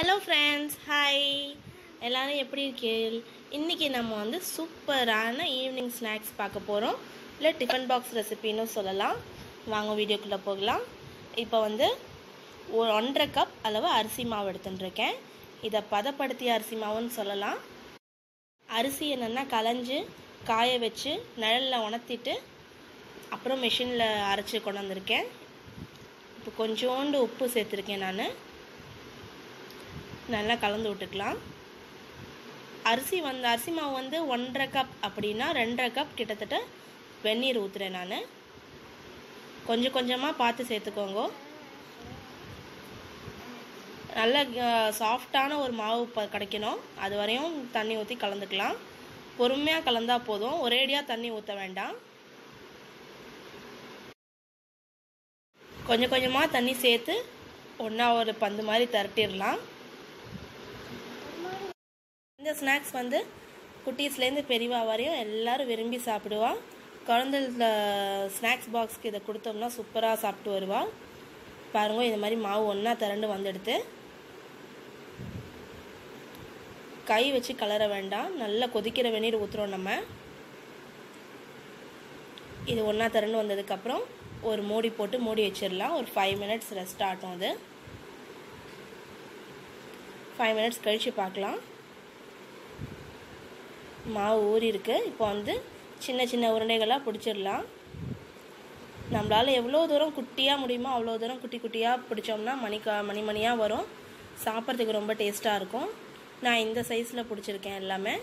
hello friends hi எல்லாரும் எப்படி இருக்கீள் இன்றைக்கி நம்ம வந்து சூப்பரான ஈவினிங் ஸ்நாக்ஸ் பார்க்க போகிறோம் இல்லை டிஃபன் பாக்ஸ் ரெசிபின்னு சொல்லலாம் வாங்க வீடியோக்குள்ளே போகலாம் இப்போ வந்து ஒரு ஒன்றரை கப் அளவு அரிசி மாவு எடுத்துட்டுருக்கேன் இதை பதப்படுத்திய அரிசி மாவுன்னு சொல்லலாம் அரிசி என்னென்னா களைஞ்சு காய வச்சு நிழலில் உணர்த்திட்டு அப்புறம் மிஷினில் அரைச்சி கொண்டு வந்திருக்கேன் இப்போ கொஞ்சோண்டு உப்பு சேர்த்துருக்கேன் நான் நல்லா கலந்து விட்டுக்கலாம் அரிசி வந்து அரிசி மாவு வந்து ஒன்றரை கப் அப்படின்னா ரெண்டரை கப் கிட்டத்தட்ட வெந்நீர் ஊற்றுறேன் நான் கொஞ்சம் கொஞ்சமாக பார்த்து சேர்த்துக்கோங்க நல்ல சாஃப்டான ஒரு மாவு ப கிடைக்கணும் அது வரையும் தண்ணி ஊற்றி கலந்துக்கலாம் பொறுமையாக கலந்தால் போதும் ஒரேடியாக தண்ணி ஊற்ற வேண்டாம் கொஞ்சம் கொஞ்சமாக தண்ணி சேர்த்து ஒன்றா ஒரு பந்து மாதிரி திரட்டிடலாம் இந்த ஸ்நாக்ஸ் வந்து குட்டீஸ்லேருந்து பெரியவா வரையும் எல்லோரும் விரும்பி சாப்பிடுவா குழந்தைல ஸ்நாக்ஸ் பாக்ஸ்க்கு இதை கொடுத்தோம்னா சூப்பராக சாப்பிட்டு வருவா பாருங்க இந்த மாதிரி மாவு ஒன்றா திரண்டு வந்துடுது கை வச்சு கலர வேண்டாம் நல்லா கொதிக்கிற வெந்நீர் ஊற்றுறோம் நம்ம இது ஒன்றா திரண்டு வந்ததுக்கப்புறம் ஒரு மூடி போட்டு மூடி வச்சிடலாம் ஒரு ஃபைவ் மினிட்ஸ் ரெஸ்ட் ஆகட்டும் அது ஃபைவ் மினிட்ஸ் கழித்து பார்க்கலாம் மாவு ஊறி இருக்கு இப்போ வந்து சின்ன சின்ன உருண்டைகளாக பிடிச்சிடலாம் நம்மளால் எவ்வளோ தூரம் குட்டியாக முடியுமோ அவ்வளோ தூரம் குட்டி குட்டியாக பிடிச்சோம்னா மணிக்கா மணி மணியாக வரும் சாப்பிட்றதுக்கு ரொம்ப டேஸ்ட்டாக இருக்கும் நான் இந்த சைஸில் பிடிச்சிருக்கேன் எல்லாமே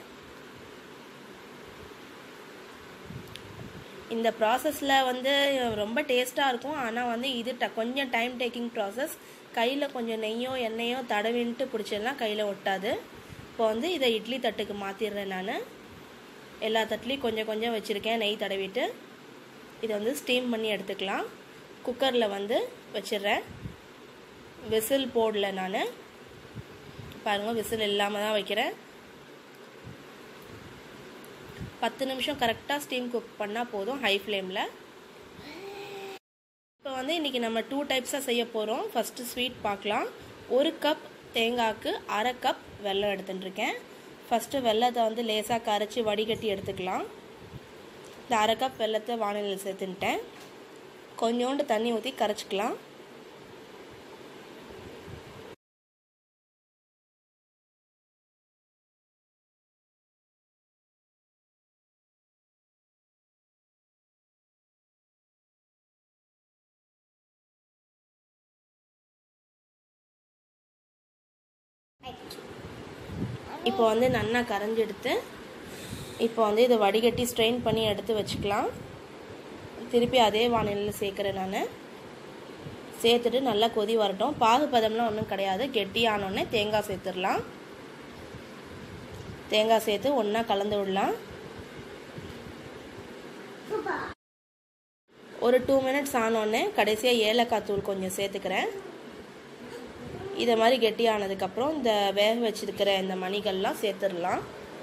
இந்த ப்ராசஸில் வந்து ரொம்ப டேஸ்ட்டாக இருக்கும் ஆனால் வந்து இது ட கொஞ்சம் டைம் டேக்கிங் ப்ராசஸ் கையில் கொஞ்சம் நெய்யோ எண்ணெயோ தடவின்ட்டு பிடிச்சிடலாம் கையில் ஒட்டாது இப்போ வந்து இதை இட்லி தட்டுக்கு மாற்றிடுறேன் நான் எல்லா தட்டுலேயும் கொஞ்சம் கொஞ்சம் வச்சுருக்கேன் நெய் தடவிட்டு இதை வந்து ஸ்டீம் பண்ணி எடுத்துக்கலாம் குக்கரில் வந்து வச்சிடுறேன் விசில் போடல நான் பாருங்கள் விசில் இல்லாமல் தான் வைக்கிறேன் பத்து நிமிஷம் கரெக்டாக ஸ்டீம் குக் பண்ணால் போதும் ஹை ஃப்ளேமில் இப்போ வந்து இன்றைக்கி நம்ம டூ டைப்ஸாக செய்ய போகிறோம் ஃபஸ்ட்டு ஸ்வீட் பார்க்கலாம் ஒரு கப் தேங்காய்க்கு அரை கப் வெல்லம் எடுத்துட்டுருக்கேன் ஃபஸ்ட்டு வெள்ளத்தை வந்து லேசாக கரைச்சி வடிகட்டி எடுத்துக்கலாம் இந்த அரை கப் வெள்ளத்தை வானிலையில் சேர்த்துன்ட்டேன் கொஞ்சோண்டு தண்ணி ஊற்றி கரைச்சிக்கலாம் இப்போ வந்து நல்லா கரைஞ்சி எடுத்து இப்போ வந்து இதை வடிகட்டி ஸ்ட்ரெயின் பண்ணி எடுத்து வச்சுக்கலாம் திருப்பி அதே வானிலையில் சேர்க்குறேன் நான் சேர்த்துட்டு நல்லா கொதி வரட்டும் பாகுபதம்லாம் ஒன்றும் கிடையாது கெட்டியானோடனே தேங்காய் சேர்த்துடலாம் தேங்காய் சேர்த்து ஒன்றா கலந்து விடலாம் ஒரு டூ மினிட்ஸ் ஆனோடனே கடைசியாக ஏலக்காய் தூள் கொஞ்சம் சேர்த்துக்கிறேன் இதை மாதிரி கெட்டியானதுக்கப்புறம் இந்த வேக வச்சிருக்கிற இந்த மணிகள்லாம் சேர்த்துடலாம்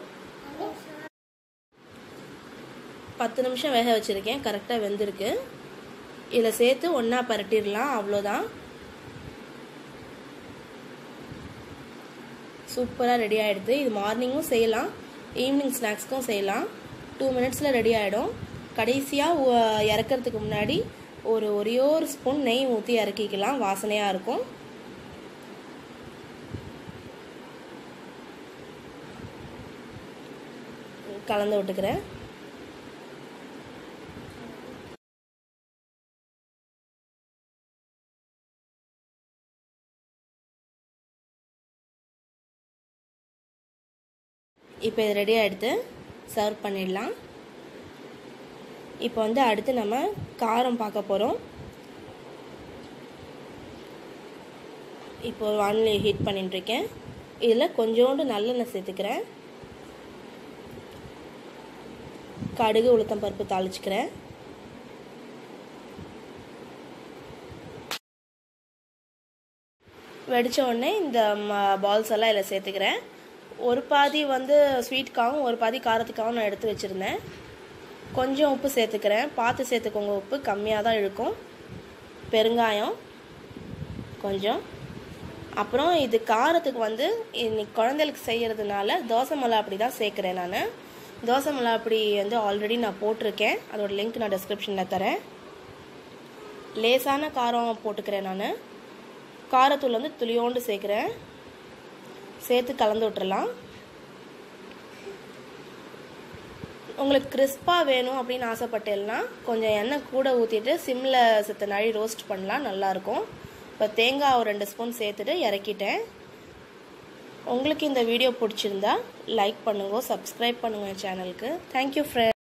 பத்து நிமிஷம் வேக வச்சுருக்கேன் கரெக்டாக வெந்திருக்கு இதில் சேர்த்து ஒன்றா பரட்டிடலாம் அவ்வளோதான் சூப்பராக ரெடி ஆகிடுது இது மார்னிங்கும் செய்யலாம் ஈவினிங் ஸ்நாக்ஸ்க்கும் செய்யலாம் டூ மினிட்ஸில் ரெடி ஆகிடும் கடைசியாக இறக்கிறதுக்கு முன்னாடி ஒரு ஒரே ஒரு ஸ்பூன் நெய் ஊற்றி இறக்கிக்கலாம் வாசனையாக இருக்கும் கலந்து விட்டுக்கிறேன் இப்போ இது ரெடி ஆகிடுது சர்வ் பண்ணிடலாம் இப்போ வந்து அடுத்து நம்ம காரம் பார்க்க போகிறோம் இப்போ ஒரு வானிலை ஹீட் பண்ணிட்டுருக்கேன் இதில் கொஞ்சோண்டு நல்லெண்ணெய் சேர்த்துக்கிறேன் கடுகு உளுத்தம் பருப்பு தாளிச்சுக்கிறேன் வெடித்த உடனே இந்த பால்ஸ் எல்லாம் இதில் சேர்த்துக்கிறேன் ஒரு பாதி வந்து ஸ்வீட்காகவும் ஒரு பாதி காரத்துக்காகவும் நான் எடுத்து வச்சுருந்தேன் கொஞ்சம் உப்பு சேர்த்துக்கிறேன் பார்த்து சேர்த்துக்கோங்க உப்பு கம்மியாக தான் இழுக்கும் பெருங்காயம் கொஞ்சம் அப்புறம் இது காரத்துக்கு வந்து இன்னைக்கு குழந்தைகளுக்கு செய்கிறதுனால தோசை மிளகா அப்படி தான் சேர்க்குறேன் நான் தோசை மிளகா அப்படி வந்து ஆல்ரெடி நான் போட்டிருக்கேன் அதோட லிங்க் நான் டிஸ்கிரிப்ஷனில் தரேன் லேசான காரம் போட்டுக்கிறேன் நான் காரத்தூள் வந்து துளியோண்டு சேர்க்குறேன் சேர்த்து கலந்து விட்டுறலாம் உங்களுக்கு கிறிஸ்பாக வேணும் அப்படின்னு ஆசைப்பட்டேன்னா கொஞ்சம் எண்ணெய் கூட ஊற்றிட்டு சிம்மில் சித்த நாழி ரோஸ்ட் பண்ணலாம் நல்லாயிருக்கும் இப்போ தேங்காய் ஒரு ரெண்டு ஸ்பூன் சேர்த்துட்டு இறக்கிட்டேன் உங்களுக்கு இந்த வீடியோ பிடிச்சிருந்தா லைக் பண்ணுங்க சப்ஸ்கிரைப் பண்ணுங்கள் சேனலுக்கு தேங்க்யூ ஃப்ரெண்ட்